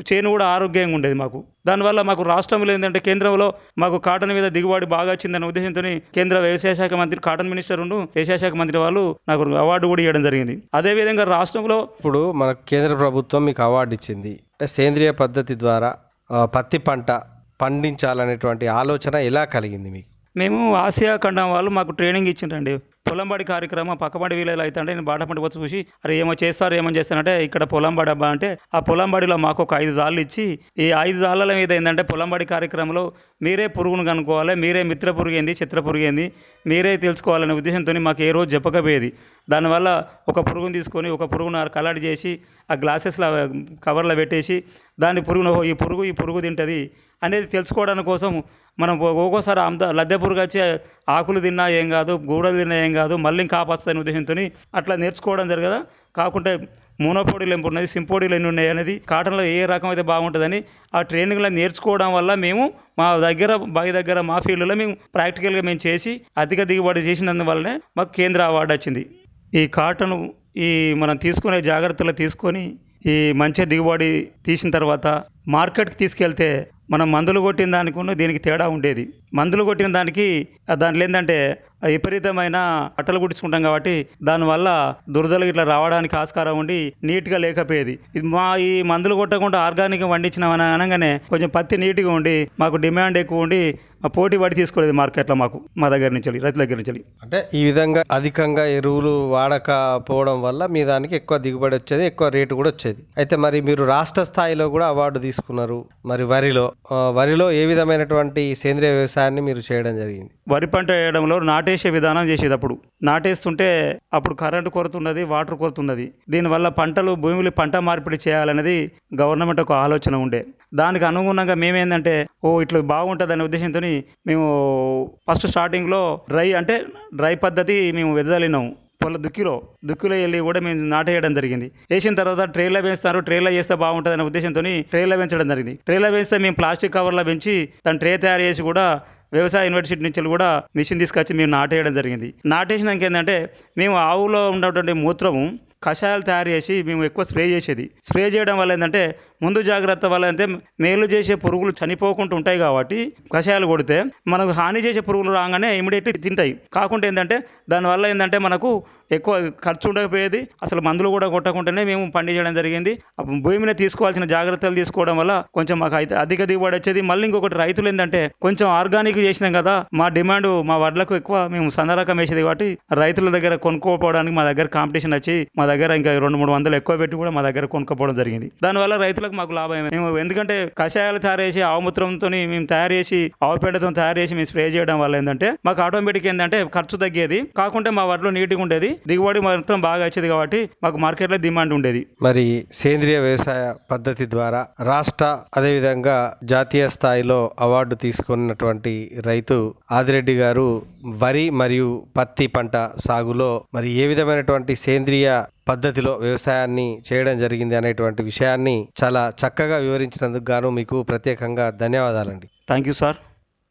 చేను కూడా ఆరోగ్యంగా ఉండేది మాకు దానివల్ల మాకు రాష్ట్రంలో ఏంటంటే కేంద్రంలో మాకు కాటన్ మీద దిగుబడి బాగా వచ్చిందనే ఉద్దేశంతో కేంద్ర వ్యవసాయ శాఖ మంత్రి కాటన్ మినిస్టర్ ఉండు వ్యవసాయ శాఖ మంత్రి వాళ్ళు నాకు అవార్డు కూడా ఇవ్వడం జరిగింది అదేవిధంగా రాష్ట్రంలో ఇప్పుడు మన కేంద్ర ప్రభుత్వం మీకు అవార్డు ఇచ్చింది అంటే సేంద్రియ పద్ధతి ద్వారా ఆ, పత్తి పంట పండించాలనేటువంటి ఆలోచన ఎలా కలిగింది మీకు మేము ఆసియా ఖండం వాళ్ళు మాకు ట్రైనింగ్ ఇచ్చిండ్రండి పొలంబడి కార్యక్రమం పక్కబడి వీళ్ళు అయితే అంటే నేను బాటపడి వచ్చి చూసి అరే ఏమో చేస్తారు ఏమో చేస్తానంటే ఇక్కడ పొలంబడి అబ్బా అంటే ఆ పొలంబడిలో మాకు ఒక ఐదు జాళ్ళు ఇచ్చి ఈ ఐదు జాళ్ళ మీద ఏంటంటే పొలంబడి కార్యక్రమంలో మీరే పురుగును కనుక్కోవాలి మీరే మిత్ర పురుగు ఏంది చిత్ర పురుగు ఏంది మీరే తెలుసుకోవాలనే ఉద్దేశంతో మాకు ఏ రోజు చెప్పకపోయేది దానివల్ల ఒక పురుగును తీసుకొని ఒక పురుగును కలాడి చేసి ఆ గ్లాసెస్లో కవర్లో పెట్టేసి దాని పురుగును "ఓ, ఈ పురుగు ఈ పురుగు తింటుంది అనేది తెలుసుకోవడానికి కోసం మనం ఒ- ఒక్కోసారి అంత లద్దె పురుగు వచ్చి ఆకులు తిన్నా ఏం కాదు గూడలు తిన్నా ఏం కాదు మళ్ళీ ఇంకా ఆపస్తుందనే ఉద్దేశంతో అట్లా నేర్చుకోవడం జరగదా కాకుంటే మోనోపోడీలు ఎన్ని ఉన్నాయి సింపోడీలు ఎన్ని ఉన్నాయి అనేది కాటన్లో ఏ రకం అయితే బాగుంటుందని ఆ ట్రైనింగ్లో నేర్చుకోవడం వల్ల మేము మా దగ్గర బావి దగ్గర మా ఫీల్డ్లో మేము ప్రాక్టికల్గా మేము చేసి అధిక దిగుబడి చేసినందువల్లనే మాకు కేంద్ర అవార్డు వచ్చింది ఈ కాటన్ ఈ మనం తీసుకునే జాగ్రత్తలు తీసుకొని ఈ మంచి దిగుబడి తీసిన తర్వాత మార్కెట్కి తీసుకెళ్తే మనం మందులు కొట్టిన దానికి ఉన్న దీనికి తేడా ఉండేది మందులు కొట్టిన దానికి ఆ దాంట్లో ఏంటంటే ఆ విపరీతమైన అట్టలు గుడించుకుంటాం కాబట్టి దానివల్ల దురదలు ఇట్లా రావడానికి ఆస్కారం ఉండి నీట్గా లేకపోయేది ఇది మా ఈ మందులు కొట్టకుండా ఆర్గానిక్ పండించినామని అనగానే కొంచెం పత్తి నీట్గా ఉండి మాకు డిమాండ్ ఎక్కువ ఉండి ఆ పోటీ పడి తీసుకోలేదు మార్కెట్లో మాకు మా దగ్గర నుంచి వెళ్ళి, రైతుల దగ్గర నుంచి వెళ్ళి. అంటే ఈ విధంగా అధికంగా ఎరువులు వాడకపోవడం వల్ల మీ దానికి ఎక్కువ దిగుబడి వచ్చేది ఎక్కువ రేటు కూడా వచ్చేది అయితే మరి మీరు రాష్ట్ర స్థాయిలో కూడా అవార్డు తీసుకున్నారు మరి వరిలో ఆ, వరిలో ఏ విధమైనటువంటి సేంద్రియ వ్యవసాయాన్ని మీరు చేయడం జరిగింది వరి పంట వేయడంలో నాటేసే విధానం చేసేది అప్పుడు నాటేస్తుంటే అప్పుడు కరెంటు కొరత ఉన్నది వాటర్ కొరత ఉన్నది దీనివల్ల పంటలు భూమిలో పంట మార్పిడి చేయాలనేది గవర్నమెంట్ ఒక ఆలోచన ఉండే దానికి అనుగుణంగా మేమేందంటే ఓ ఇట్లా బాగుంటుంది అనే ఉద్దేశంతో మేము ఫస్ట్ స్టార్టింగ్లో డ్రై అంటే డ్రై పద్ధతి మేము వెదజల్లినాము పొల దుక్కిలో దుక్కిలో వెళ్ళి కూడా మేము నాటేయడం జరిగింది వేసిన తర్వాత ట్రేలో వేస్తారు ట్రేలో చేస్తే బాగుంటుంది అనే ఉద్దేశంతో ట్రేలో పెంచడం జరిగింది ట్రేలో వేస్తే మేము ప్లాస్టిక్ కవర్లో పెంచి దాని ట్రే తయారు చేసి కూడా వ్యవసాయ యూనివర్సిటీ నుంచి కూడా మిషన్ తీసుకొచ్చి మేము నాటేయడం జరిగింది నాటేసినాక ఏంటంటే మేము ఆవులో ఉన్నటువంటి మూత్రము కషాయాలు తయారు చేసి మేము ఎక్కువ స్ప్రే చేసేది స్ప్రే చేయడం వల్ల ఏంటంటే ముందు జాగ్రత్త వల్ల అంటే మేలు చేసే పురుగులు చనిపోకుండా ఉంటాయి కాబట్టి కషాయాలు కొడితే మనకు హాని చేసే పురుగులు రాగానే ఇమీడియట్లీ తింటాయి కాకుండా ఏంటంటే దానివల్ల ఏంటంటే మనకు ఎక్కువ ఖర్చు ఉండకపోయేది అసలు మందులు కూడా కొట్టకుండానే మేము పండించడం జరిగింది అప్పుడు భూమిని తీసుకోవాల్సిన జాగ్రత్తలు తీసుకోవడం వల్ల కొంచెం మాకు అయితే అధిక దిగుబడి వచ్చేది మళ్ళీ ఇంకొకటి రైతులు ఏంటంటే కొంచెం ఆర్గానిక్ చేసినాం కదా మా డిమాండ్ మా వడ్లకు ఎక్కువ మేము సన్న రకం వేసేది కాబట్టి రైతుల దగ్గర కొనుక్కోపోవడానికి మా దగ్గర కాంపిటీషన్ వచ్చి మా దగ్గర ఇంకా రెండు మూడు వందలు ఎక్కువ పెట్టి కూడా మా దగ్గర కొనుక్కోపోవడం జరిగింది దానివల్ల రైతులకు మాకు లాభం మేము ఎందుకంటే కషాయాలు తయారు చేసి ఆవుమూత్రంతో మేము తయారు చేసి ఆవు పేడతో తయారు చేసి మేము స్ప్రే చేయడం వల్ల ఏంటంటే మాకు ఆటోమేటిక్ ఏంటంటే ఖర్చు తగ్గేది కాకుంటే మా వడ్లు నీట్గా ఉండేది దిగుబడి మాత్రం బాగా వచ్చేది కాబట్టి మాకు మార్కెట్లో డిమాండ్ ఉండేది మరి సేంద్రియ వ్యవసాయ పద్ధతి ద్వారా రాష్ట్ర అదేవిధంగా జాతీయ స్థాయిలో అవార్డు తీసుకున్నటువంటి రైతు ఆదిరెడ్డి గారు వరి మరియు పత్తి పంట సాగులో మరి ఏ విధమైనటువంటి సేంద్రియ పద్ధతిలో వ్యవసాయాన్ని చేయడం జరిగింది అనేటువంటి విషయాన్ని చాలా చక్కగా వివరించినందుకు గాను మీకు ప్రత్యేకంగా ధన్యవాదాలండి థ్యాంక్ యూ సార్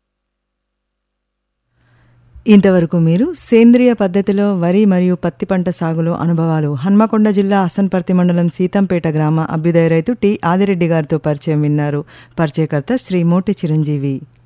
ఇంతవరకు మీరు సేంద్రియ పద్ధతిలో వరి మరియు పత్తి పంట సాగులో అనుభవాలు హన్మకొండ జిల్లా హసన్పర్తి మండలం సీతంపేట గ్రామ అభ్యుదయ రైతు టి ఆదిరెడ్డి గారితో పరిచయం విన్నారు పరిచయకర్త శ్రీ మోటి చిరంజీవి